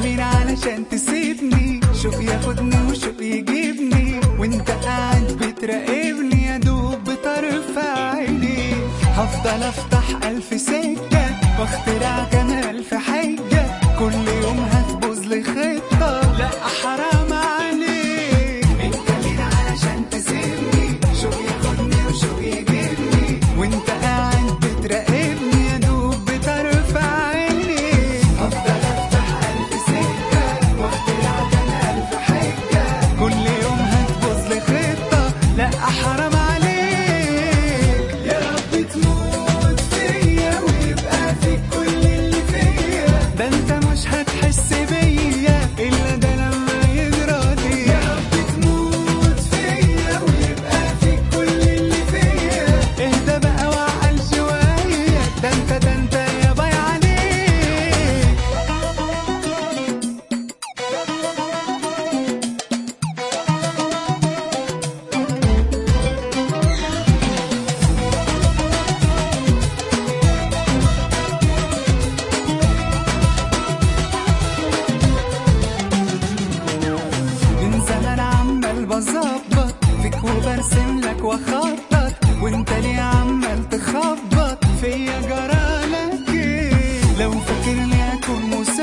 مين علشان تسيبني شوف ياخدني وشوف يجيبني وانت قاعد بتراقبني يا دوب بطرف عيني هفضل افتح الف سكة واخترع كام الف حجة كل يوم هتبوظ لي خطة لا حرام عليك انت مين علشان تسيبني شوف ياخدني وشوف يجيبني وانت قاعد بتراقبني يا دوب بطرف عيني هفضل افتح الف سكة واخترع كام الف حجة كل يوم هتبوظ لي خطة لا حرام عليك يا رب تموت فيا ويبقى فيك كل اللي فيا ده انت مش هتحس بيا الا ده لما يجرى لي يا رب تموت فيا ويبقى فيك كل اللي فيا اهدى بقى وعقل شوية ده انت ده انت يا باي عليك من زمان عمال بظبط فيك وبرسم لك واخطط وانت ليه عمال تخبط فيا جرالك ايه لو فاكرني اكون مسافر